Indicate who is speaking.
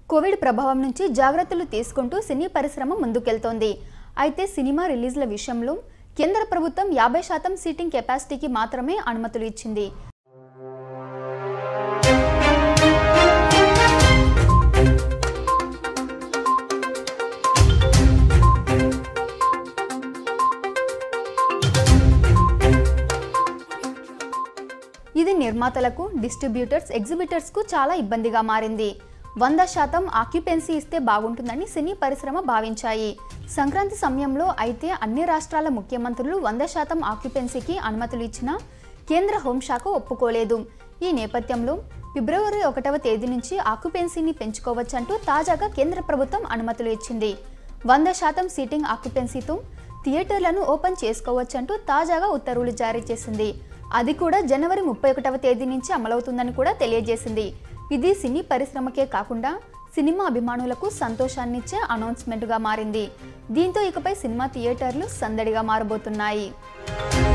Speaker 1: Covid ప్రభావం నుంచి జాగ్రత్తలు తీసుకుంటూ సినీ పరిశ్రమ ముందుకెళ్తోంది అయితే సినిమా రిలీజ్ల విషయంలో కేంద్ర ప్రభుత్వం యాభై శాతం సీటింగ్ కెపాసిటీకి మాత్రమే అనుమతులు ఇచ్చింది ఇది నిర్మాతలకు డిస్ట్రిబ్యూటర్స్ ఎగ్జిబిటర్స్కు చాలా ఇబ్బందిగా మారింది వంద శాతం ఆక్యుపెన్సీ ఇస్తే బాగుంటుందని సినీ పరిశ్రమ భావించాయి సంక్రాంతి సమయంలో అయితే అన్ని రాష్ట్రాల ముఖ్యమంత్రులు వంద శాతం ఆక్యుపెన్సీకి అనుమతులు ఇచ్చినా కేంద్ర హోంశాఖ ఒప్పుకోలేదు ఈ నేపథ్యంలో ఫిబ్రవరి ఒకటవ తేదీ నుంచి ఆక్యుపెన్సీని పెంచుకోవచ్చంటూ తాజాగా కేంద్ర ప్రభుత్వం అనుమతులు ఇచ్చింది వంద శాతం సీటింగ్ ఆక్యుపెన్సీతో థియేటర్లను ఓపెన్ చేసుకోవచ్చంటూ తాజాగా ఉత్తర్వులు జారీ చేసింది అది కూడా జనవరి ముప్పై ఒకటవ తేదీ నుంచి అమలవుతుందని కూడా తెలియజేసింది ఇది సినీ పరిశ్రమకే కాకుండా సినిమా అభిమానులకు సంతోషాన్నిచ్చే అనౌన్స్మెంట్గా మారింది దీంతో ఇకపై సినిమా థియేటర్లు సందడిగా మారబోతున్నాయి